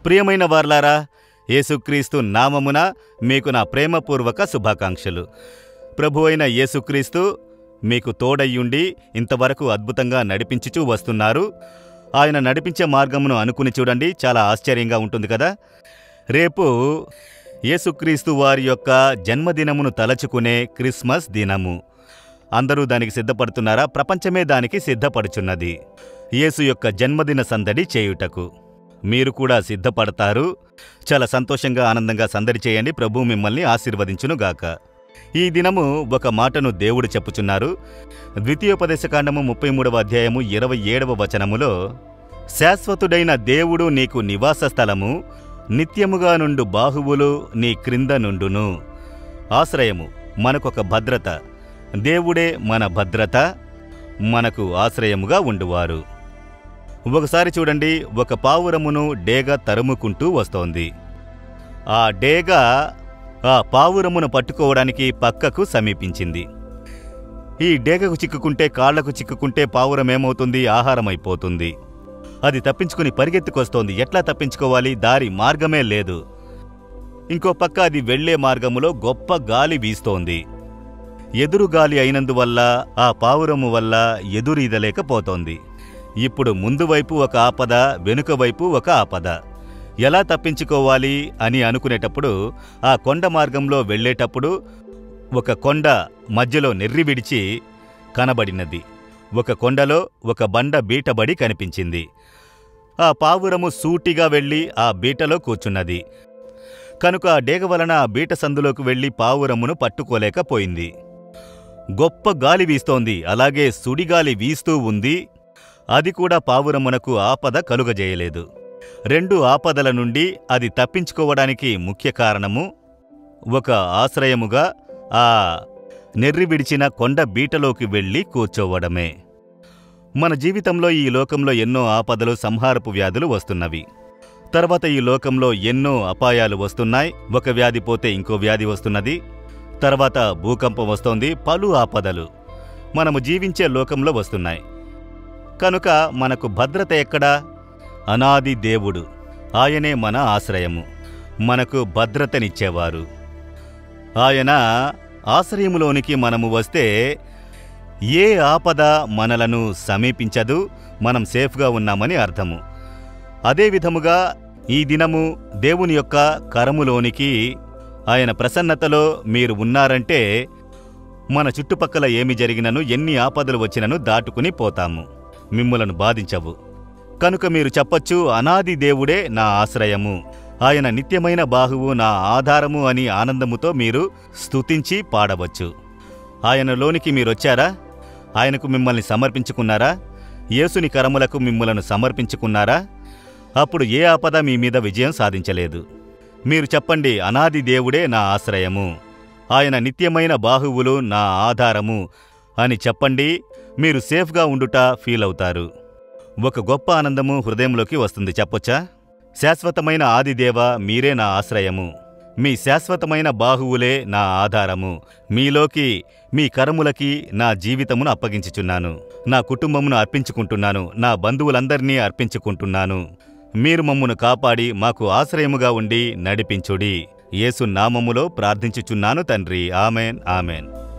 ప్రియమైన వార్లారా యేసుక్రీస్తు నామమున మీకు నా ప్రేమపూర్వక శుభాకాంక్షలు ప్రభు అయిన యేసుక్రీస్తు మీకు తోడయ్యుండి ఇంతవరకు అద్భుతంగా నడిపించుచూ వస్తున్నారు ఆయన నడిపించే మార్గమును అనుకుని చూడండి చాలా ఆశ్చర్యంగా ఉంటుంది కదా రేపు యేసుక్రీస్తు వారి యొక్క జన్మదినమును తలచుకునే క్రిస్మస్ దినము అందరూ దానికి సిద్ధపడుతున్నారా ప్రపంచమే దానికి సిద్ధపడుచున్నది యేసు యొక్క జన్మదిన సందడి చేయుటకు మీరు కూడా సిద్ధపడతారు చాలా సంతోషంగా ఆనందంగా సందడి చేయండి ప్రభు మిమ్మల్ని ఆశీర్వదించునుగాక ఈ దినము ఒక మాటను దేవుడు చెప్పుచున్నారు ద్వితీయోపదేశకాండము ముప్పై మూడవ అధ్యాయము ఇరవై ఏడవ వచనములో శాశ్వతుడైన దేవుడు నీకు నివాస స్థలము నిత్యముగా నుండు బాహువులు నీ క్రింద నుండును ఆశ్రయము మనకొక భద్రత దేవుడే మన భద్రత మనకు ఆశ్రయముగా ఉండువారు ఒకసారి చూడండి ఒక పావురమును డేగ తరుముకుంటూ వస్తోంది ఆ డేగ ఆ పావురమును పట్టుకోవడానికి పక్కకు సమీపించింది ఈ డేగకు చిక్కుకుంటే కాళ్లకు చిక్కుకుంటే పావురం ఏమవుతుంది ఆహారం అయిపోతుంది అది తప్పించుకుని పరిగెత్తుకొస్తోంది ఎట్లా తప్పించుకోవాలి దారి మార్గమే లేదు ఇంకో పక్క అది వెళ్లే మార్గములో గొప్ప గాలి వీస్తోంది ఎదురు గాలి అయినందువల్ల ఆ పావురము వల్ల ఎదురీదలేకపోతోంది ఇప్పుడు ముందు వైపు ఒక ఆపద వెనుక వైపు ఒక ఆపద ఎలా తప్పించుకోవాలి అని అనుకునేటప్పుడు ఆ కొండ మార్గంలో వెళ్ళేటప్పుడు ఒక కొండ మధ్యలో నెర్రి విడిచి కనబడినది ఒక కొండలో ఒక బండ బీటబడి కనిపించింది ఆ పావురము సూటిగా వెళ్ళి ఆ బీటలో కూర్చున్నది కనుక ఆ డేగ వలన ఆ బీట సందులోకి వెళ్ళి పావురమును పట్టుకోలేకపోయింది గొప్ప గాలి వీస్తోంది అలాగే సుడిగాలి వీస్తూ ఉంది అది కూడా పావురమునకు ఆపద కలుగజేయలేదు రెండు ఆపదల నుండి అది తప్పించుకోవడానికి ముఖ్య కారణము ఒక ఆశ్రయముగా ఆ నెర్రి విడిచిన కొండ బీటలోకి వెళ్ళి కూర్చోవడమే మన జీవితంలో ఈ లోకంలో ఎన్నో ఆపదలు సంహారపు వ్యాధులు వస్తున్నవి తర్వాత ఈ లోకంలో ఎన్నో అపాయాలు వస్తున్నాయి ఒక వ్యాధి పోతే ఇంకో వ్యాధి వస్తున్నది తర్వాత భూకంపం వస్తోంది పలు ఆపదలు మనము జీవించే లోకంలో వస్తున్నాయి కనుక మనకు భద్రత ఎక్కడా అనాది దేవుడు ఆయనే మన ఆశ్రయము మనకు భద్రతనిచ్చేవారు ఆయన ఆశ్రయములోనికి మనము వస్తే ఏ ఆపద మనలను సమీపించదు మనం సేఫ్గా ఉన్నామని అర్థము అదే విధముగా ఈ దినము దేవుని యొక్క కరములోనికి ఆయన ప్రసన్నతలో మీరు ఉన్నారంటే మన చుట్టుపక్కల ఏమి జరిగినను ఎన్ని ఆపదలు వచ్చినను దాటుకుని పోతాము మిమ్ములను బాధించవు కనుక మీరు చెప్పొచ్చు అనాది దేవుడే నా ఆశ్రయము ఆయన నిత్యమైన బాహువు నా ఆధారము అని ఆనందముతో మీరు స్తుతించి పాడవచ్చు ఆయనలోనికి మీరొచ్చారా ఆయనకు మిమ్మల్ని సమర్పించుకున్నారా యేసుని కరములకు మిమ్ములను సమర్పించుకున్నారా అప్పుడు ఏ ఆపద మీ మీద విజయం సాధించలేదు మీరు చెప్పండి అనాది దేవుడే నా ఆశ్రయము ఆయన నిత్యమైన బాహువులు నా ఆధారము అని చెప్పండి మీరు సేఫ్గా ఉండుట ఫీల్ అవుతారు ఒక గొప్ప ఆనందము హృదయంలోకి వస్తుంది చెప్పొచ్చా శాశ్వతమైన ఆదిదేవ మీరే నా ఆశ్రయము మీ శాశ్వతమైన బాహువులే నా ఆధారము మీలోకి మీ కరములకి నా జీవితమును అప్పగించుచున్నాను నా కుటుంబమును అర్పించుకుంటున్నాను నా బంధువులందరినీ అర్పించుకుంటున్నాను మీరు మమ్మును కాపాడి మాకు ఆశ్రయముగా ఉండి నడిపించుడి యేసు నామములో ప్రార్థించుచున్నాను తండ్రి ఆమెన్ ఆమెన్